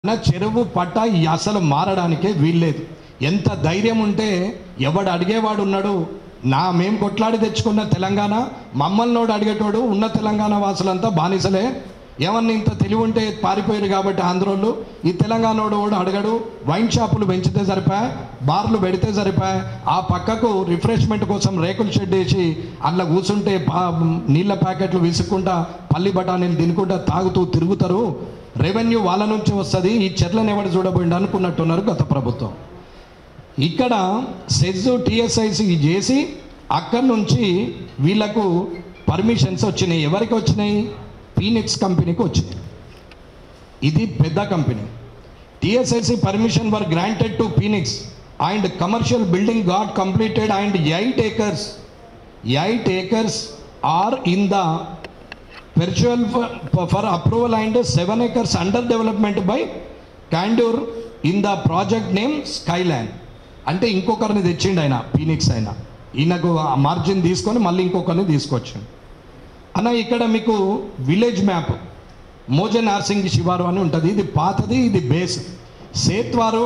నా చెరువు పట్ట ఈ అసలు మారడానికే వీల్లేదు ఎంత ధైర్యం ఉంటే ఎవడు అడిగేవాడు ఉన్నాడు నా మేం కొట్లాడి తెచ్చుకున్న తెలంగాణ మమ్మల్ని నోడు అడిగేటోడు ఉన్న తెలంగాణ వాసులంతా బానిసలే ఏమన్నా ఇంత తెలివి ఉంటే పారిపోయారు కాబట్టి ఆంధ్రోళ్ళు ఈ తెలంగాణోడు కూడా అడగడు వైన్ షాపులు పెంచితే సరిపాయ బార్లు పెడితే సరిపాయ ఆ పక్కకు రిఫ్రెష్మెంట్ కోసం రేకుల షెడ్ వేసి అందులో కూర్చుంటే పా నీళ్ళ ప్యాకెట్లు విసుక్కుంటా పల్లి బఠానీలు తినుకుంటా తాగుతూ తిరుగుతారు రెవెన్యూ వాళ్ళ నుంచి వస్తుంది ఈ చెట్లను ఎవడు చూడబోయింది అనుకున్నట్టున్నారు గత ప్రభుత్వం ఇక్కడ సెజ్ టిఎస్ఐసి చేసి అక్కడి నుంచి వీళ్ళకు పర్మిషన్స్ వచ్చినాయి ఎవరికి వచ్చినాయి పీనిక్స్ కంపెనీకి వచ్చినాయి ఇది పెద్ద company TSIIC permission were granted to Phoenix and commercial building got completed and eight acres eight acres are in the perusal for approval and seven acres under development by Candeur in the project name Skyland అంటే ఇంకొకరిని తెచ్చిండు ఆయన Phoenix ఆయన ఈయనకు ఆ margin తీసుకొని మళ్ళీ ఇంకొకరిని తీసుకొచ్చిండు అన్న ఇక్కడ మీకు విలేజ్ మ్యాప్ మోజే నార్సింగ్ శివారు అని ఉంటుంది ఇది పాతది ఇది బేస్ సేత్వారు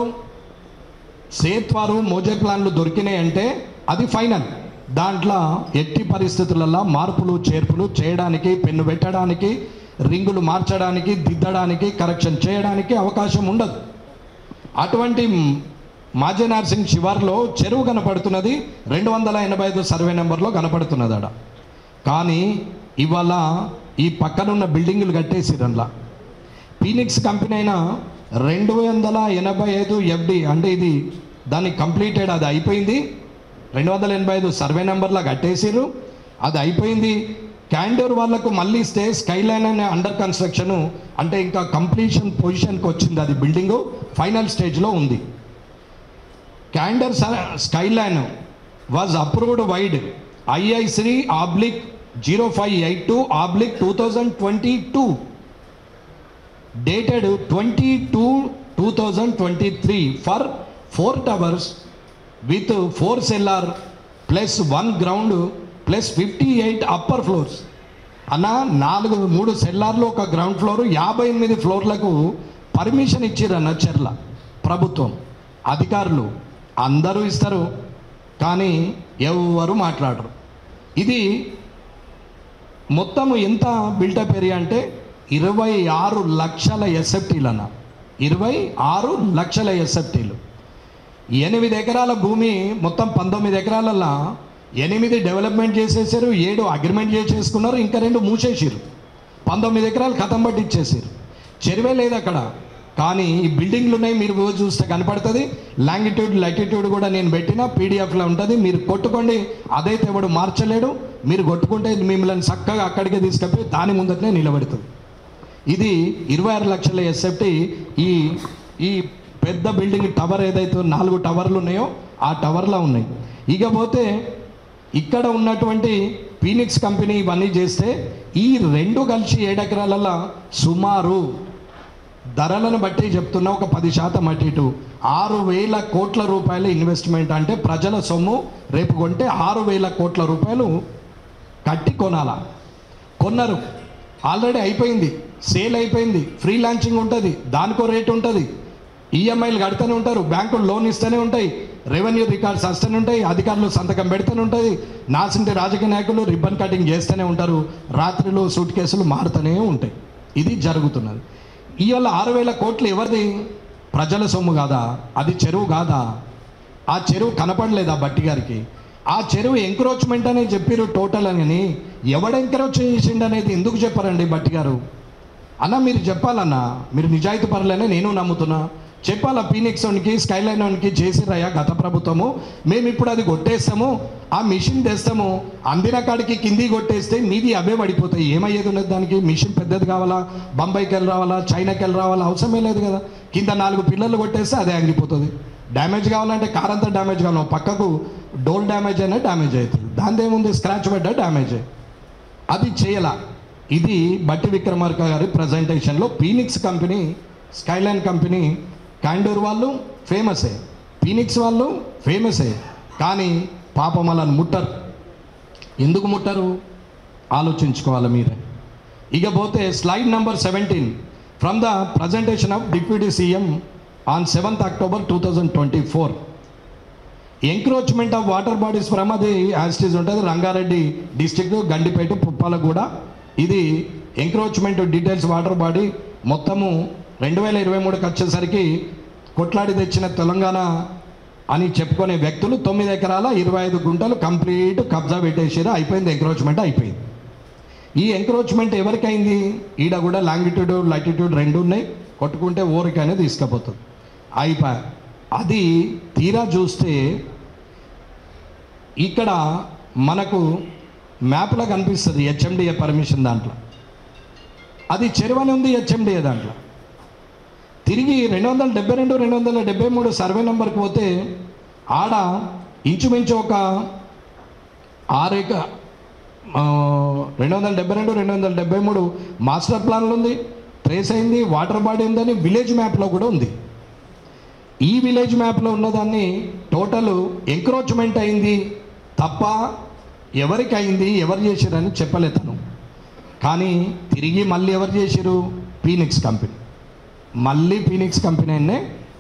సేత్వారు మోజే ప్లాన్లు దొరికినాయి అంటే అది ఫైనల్ దాంట్లో ఎట్టి పరిస్థితులలో మార్పులు చేర్పులు చేయడానికి పెన్ను పెట్టడానికి రింగులు మార్చడానికి దిద్దడానికి కరెక్షన్ చేయడానికి అవకాశం ఉండదు అటువంటి మాజీ నర్సింగ్ శివార్లో చెరువు కనపడుతున్నది రెండు వందల ఎనభై ఐదు సర్వే నెంబర్లో కనపడుతున్నది ఆడ కానీ ఇవాళ ఈ పక్కనున్న బిల్డింగులు కట్టేసిరన్లా పీనిక్స్ కంపెనీ అయినా రెండు వందల ఎనభై ఐదు ఎఫ్డి అంటే ఇది దాన్ని కంప్లీటెడ్ అది అయిపోయింది రెండు వందల ఎనభై ఐదు సర్వే నెంబర్లా కట్టేసిర్రు అది అయిపోయింది క్యాండోర్ వాళ్ళకు మళ్ళీ ఇస్తే స్కైలైన్ అనే అండర్ కన్స్ట్రక్షన్ అంటే ఇంకా కంప్లీషన్ పొజిషన్కి వచ్చింది అది బిల్డింగ్ ఫైనల్ స్టేజ్లో ఉంది Candeur Skyline was approved vide ఐఐశ్రీ oblique zero five eight two oblique two thousand twenty two dated twenty two two thousand twenty three for four towers with four cellar plus one ground plus fifty eight upper floors అన్న నాలుగు మూడు సెల్లార్లు ఒక ground floor యాభై ఎనిమిది ఫ్లోర్లకు permission ఇచ్చిరన్న చెర్ల ప్రభుత్వం అధికారులు అందరూ ఇస్తారు కానీ ఎవరు మాట్లాడరు ఇది మొత్తం ఎంత బిల్డప్ ఏరియా అంటే ఇరవై ఆరు లక్షల ఎస్ఎఫ్టీలు అన్న ఇరవై ఆరు లక్షల ఎస్ఎఫ్టీలు ఎనిమిది ఎకరాల భూమి మొత్తం పంతొమ్మిది ఎకరాలల్లో ఎనిమిది డెవలప్మెంట్ చేసేసారు ఏడు అగ్రిమెంట్ చేసేసుకున్నారు ఇంకా రెండు మూసేసారు పంతొమ్మిది ఎకరాలు కథం పట్టి ఇచ్చేసారు చెరువే లేదు అక్కడ కానీ ఈ బిల్డింగ్లు ఉన్నాయి మీరు పోయి చూస్తే కనపడుతుంది లాంగిట్యూడ్ లటిట్యూడ్ కూడా నేను పెట్టిన పీడిఎఫ్లో ఉంటుంది మీరు కొట్టుకోండి అదైతే ఎవడు మార్చలేడు మీరు కొట్టుకుంటే మిమ్మల్ని చక్కగా అక్కడికే తీసుకెళ్ళి దాని ముందటనే నిలబెడుతుంది ఇది ఇరవై ఆరు లక్షల ఎస్ఎఫ్టీ ఈ ఈ పెద్ద బిల్డింగ్ టవర్ ఏదైతే నాలుగు టవర్లు ఉన్నాయో ఆ టవర్లో ఉన్నాయి ఇకపోతే ఇక్కడ ఉన్నటువంటి పీనిక్స్ కంపెనీ ఇవన్నీ చేస్తే ఈ రెండు కలిసి ఏడెకరాలలో సుమారు ధరలను బట్టి చెప్తున్నా ఒక పది శాతం అటు ఇటు ఆరు వేల కోట్ల రూపాయల ఇన్వెస్ట్మెంట్ అంటే ప్రజల సొమ్ము రేపు కొంటే ఆరు వేల కోట్ల రూపాయలు కట్టి కొనాలా కొన్నారు ఆల్రెడీ అయిపోయింది సేల్ అయిపోయింది ఫ్రీ లాంచింగ్ ఉంటుంది దానికో రేట్ ఉంటుంది ఈఎంఐలు కడుతూనే ఉంటారు బ్యాంకులు లోన్ ఇస్తూనే ఉంటాయి రెవెన్యూ రికార్డ్స్ వస్తూనే ఉంటాయి అధికారులు సంతకం పెడుతూనే ఉంటుంది నాసింటి రాజకీయ నాయకులు రిబ్బన్ కటింగ్ చేస్తూనే ఉంటారు రాత్రిలో సూట్ కేసులు మారుతూనే ఉంటాయి ఇది జరుగుతున్నది ఇవాళ ఆరు వేల కోట్లు ఎవరిది ప్రజల సొమ్ము కాదా అది చెరువు కాదా ఆ చెరువు కనపడలేదా బట్టి గారికి ఆ చెరువు ఎంక్రోచ్మెంట్ అనేది చెప్పారు టోటల్ అని ఎవడు ఎంకరేజ్ చేసిండు అనేది ఎందుకు చెప్పారండి బట్టి గారు అన్న మీరు చెప్పాలన్నా మీరు నిజాయితీ పరులనే నేను నమ్ముతున్నా చెప్పాలా పీనిక్స్ వానికి స్కైలైన్ వానికి చేసిరయ్యా గత ప్రభుత్వము మేము ఇప్పుడు అది కొట్టేస్తాము ఆ మిషన్ తెస్తాము అందిన కాడికి కింది కొట్టేస్తే మీది అవే పడిపోతాయి ఏమయ్యేది ఉన్నది దానికి మిషన్ పెద్దది కావాలా బొంబాయికి వెళ్ళి రావాలా చైనాకి వెళ్ళి రావాలా అవసరమే లేదు కదా కింద నాలుగు పిల్లలు కొట్టేస్తే అదే అంగిపోతుంది డ్యామేజ్ కావాలంటే కార్ అంతా డ్యామేజ్ కావాలి పక్కకు డోల్ డ్యామేజ్ అయినా డ్యామేజ్ అవుతుంది దాని ఏముంది స్క్రాచ్ పడ్డా డ్యామేజ్ అది చేయలా ఇది బట్టి విక్రమార్క గారి ప్రజెంటేషన్లో Phoenix company Skyline company Candeur వాళ్ళు ఫేమసే పీనిక్స్ వాళ్ళు ఫేమసే కానీ పాపం వాళ్ళని ముట్టరు ఎందుకు ముట్టరు ఆలోచించుకోవాలి మీరే ఇక పోతే slide number seventeen from the presentation of deputy CM on seventh October two thousand twenty four encroachment of water bodies from అది యాస్టీస్ ఉంటుంది రంగారెడ్డి డిస్టిక్ గండిపేట పుప్పాలగూడ ఇది ఎంక్రోచ్మెంట్ డీటెయిల్స్ వాటర్ బాడీ మొత్తము రెండు వేల ఇరవై మూడుకి వచ్చేసరికి కొట్లాడి తెచ్చిన తెలంగాణ అని చెప్పుకునే వ్యక్తులు తొమ్మిది ఎకరాల ఇరవై ఐదు గుంటలు కంప్లీట్ కబ్జా పెట్టేసారు అయిపోయింది ఎంక్రోచ్మెంట్ అయిపోయింది ఈ ఎంక్రోచ్మెంట్ ఎవరికైంది ఈడ కూడా లాంగిట్యూడ్ లటిట్యూడ్ రెండు ఉన్నాయి కొట్టుకుంటే ఊరికైనా తీసుకుపోతుంది అయిపోయి అది తీరా చూస్తే ఇక్కడ మనకు మ్యాప్లో కనిపిస్తుంది హెచ్ఎండిఏ పర్మిషన్ దాంట్లో అది చెరువని ఉంది హెచ్ఎండిఏ దాంట్లో తిరిగి రెండు వందల డెబ్బై రెండు రెండు వందల డెబ్బై మూడు సర్వే నెంబర్కి పోతే ఆడ ఇంచుమించు ఒక ఆరేక రెండు వందల డెబ్బై రెండు రెండు వందల డెబ్బై మూడు మాస్టర్ ప్లాన్లు ఉంది ట్రేస్ అయింది వాటర్ బాడీ ఉందని విలేజ్ మ్యాప్లో కూడా ఉంది ఈ విలేజ్ మ్యాప్లో ఉన్నదాన్ని టోటల్ ఎంక్రోచ్మెంట్ అయింది తప్ప ఎవరికి అయింది ఎవరు చేసిరని చెప్పలేతను కానీ తిరిగి మళ్ళీ ఎవరు చేసిరు పీనిక్స్ కంపెనీ మళ్ళీ పీనిక్స్ కంపెనీ అన్నే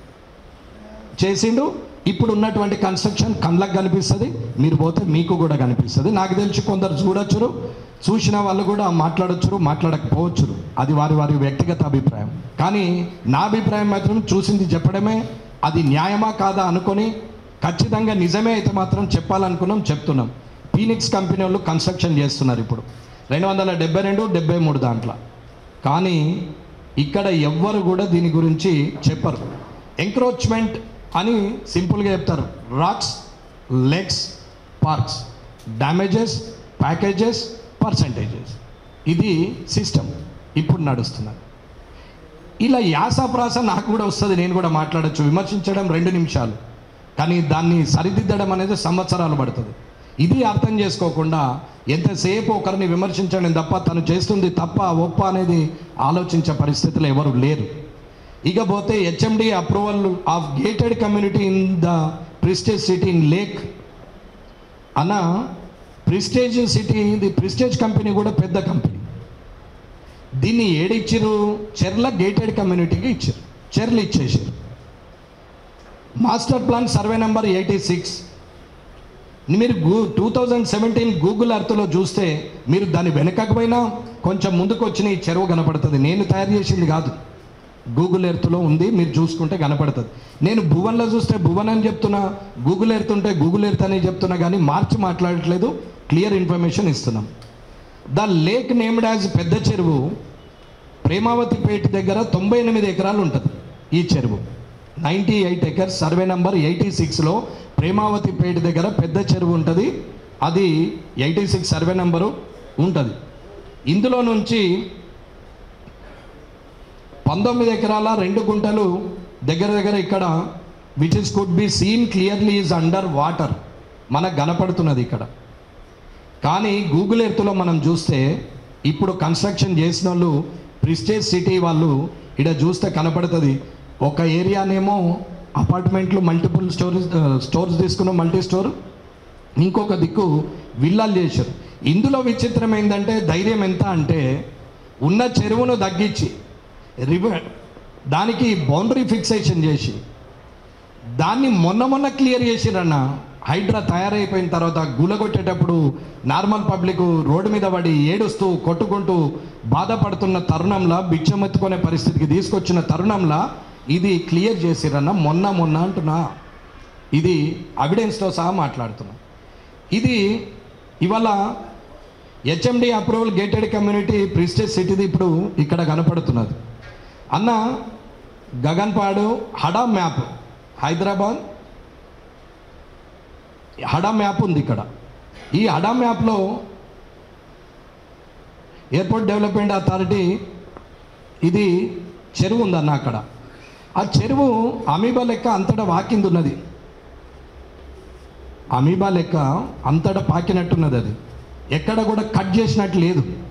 చేసిండు ఇప్పుడు ఉన్నటువంటి కన్స్ట్రక్షన్ కళ్ళకు కనిపిస్తుంది మీరు పోతే మీకు కూడా కనిపిస్తుంది నాకు తెలిసి కొందరు చూడొచ్చురు చూసిన వాళ్ళు కూడా మాట్లాడొచ్చురు మాట్లాడకపోవచ్చురు అది వారి వారి వ్యక్తిగత అభిప్రాయం కానీ నా అభిప్రాయం మాత్రం చూసింది చెప్పడమే అది న్యాయమా కాదా అనుకొని ఖచ్చితంగా నిజమే అయితే మాత్రం చెప్పాలనుకున్నాం చెప్తున్నాం పీనిక్స్ కంపెనీ వాళ్ళు కన్స్ట్రక్షన్ చేస్తున్నారు ఇప్పుడు రెండు వందల డెబ్బై రెండు డెబ్బై మూడు దాంట్లో కానీ ఇక్కడ ఎవ్వరు కూడా దీని గురించి చెప్పరు ఎంక్రోచ్మెంట్ అని సింపుల్గా చెప్తారు rocks lakes parks damages packages percentages ఇది సిస్టమ్ ఇప్పుడు నడుస్తున్నది ఇలా యాసప్రాస నాకు కూడా వస్తుంది నేను కూడా మాట్లాడచ్చు విమర్శించడం రెండు నిమిషాలు కానీ దాన్ని సరిదిద్దడం అనేది సంవత్సరాలు పడుతుంది ఇది అర్థం చేసుకోకుండా ఎంతసేపు ఒకరిని విమర్శించడం తప్ప తను చేస్తుంది తప్ప ఒప్ప అనేది ఆలోచించే పరిస్థితులు ఎవరు లేరు ఇకపోతే HMDA approval of gated community in the Prestige City in lake అన్న ప్రిస్టేజ్ సిటీ ఇది ప్రిస్టేజ్ కంపెనీ కూడా పెద్ద కంపెనీ దీన్ని ఏడిచ్చిరు చెర్ల గేటెడ్ కమ్యూనిటీకి ఇచ్చారు చెర్లు ఇచ్చేసారు master plan survey number eighty six మీరు గూ టూ థౌజండ్ సెవెంటీన్ గూగుల్ అర్త్లో చూస్తే మీరు దాని వెనకకు పోయినా కొంచెం ముందుకు వచ్చిన ఈ చెరువు కనపడుతుంది నేను తయారు చేసింది కాదు గూగుల్ ఎర్త్లో ఉంది మీరు చూసుకుంటే కనపడుతుంది నేను భువన్లో చూస్తే భువన్ అని చెప్తున్నా గూగుల్ ఎర్త్ ఉంటే గూగుల్ ఎర్త్ అని చెప్తున్నా కానీ మార్చి మాట్లాడట్లేదు క్లియర్ ఇన్ఫర్మేషన్ ఇస్తున్నాం ద లేక్ నేమ్డ్ యాజ్ పెద్ద చెరువు ప్రేమావతిపేట దగ్గర తొంభై ఎనిమిది ఎకరాలు ఉంటుంది ఈ చెరువు ninety eight acres survey number eighty సిక్స్లో ప్రేమావతిపేట దగ్గర పెద్ద చెరువు ఉంటుంది అది ఎయిటీ సిక్స్ సర్వే నెంబరు ఉంటుంది ఇందులో నుంచి పంతొమ్మిది ఎకరాల రెండు గుంటలు దగ్గర దగ్గర ఇక్కడ which is could be seen clearly is under water మనకు కనపడుతున్నది ఇక్కడ కానీ గూగుల్ ఎర్త్లో మనం చూస్తే ఇప్పుడు కన్స్ట్రక్షన్ చేసిన వాళ్ళు ప్రిస్టేజ్ సిటీ వాళ్ళు ఇక్కడ చూస్తే కనపడుతుంది ఒక ఏరియానేమో అపార్ట్మెంట్లు మల్టిపుల్ స్టోరీస్ స్టోర్స్ తీసుకున్న మల్టీ స్టోర్ ఇంకొక దిక్కు విల్లాలు చేశారు ఇందులో విచిత్రం ఏంటంటే ధైర్యం ఎంత అంటే ఉన్న చెరువును తగ్గించి రివర్ దానికి బౌండరీ ఫిక్సేషన్ చేసి దాన్ని మొన్న మొన్న క్లియర్ చేసిరన్న హైడ్రా తయారైపోయిన తర్వాత గులగొట్టేటప్పుడు నార్మల్ పబ్లిక్ రోడ్డు మీద పడి ఏడుస్తూ కొట్టుకుంటూ బాధపడుతున్న తరుణంలో బిచ్చమెత్తుకునే పరిస్థితికి తీసుకొచ్చిన తరుణంలో ఇది క్లియర్ చేసిరన్న మొన్న మొన్న అంటున్నా ఇది అవిడెన్స్తో సహా మాట్లాడుతున్నా ఇది ఇవాళ HMDA approval gated community Prestige సిటీది ఇప్పుడు ఇక్కడ కనపడుతున్నది అన్న గగన్పాడు హడా మ్యాప్ హైదరాబాద్ హడా మ్యాప్ ఉంది ఇక్కడ ఈ హడా మ్యాప్లో ఎయిర్పోర్ట్ డెవలప్మెంట్ అథారిటీ ఇది చెరువు ఉందన్న అక్కడ ఆ చెరువు అమీబా లెక్క అంతటా వాకింది ఉన్నది అమీబా లెక్క అంతటా పాకినట్టున్నది అది ఎక్కడ కూడా కట్ చేసినట్టు లేదు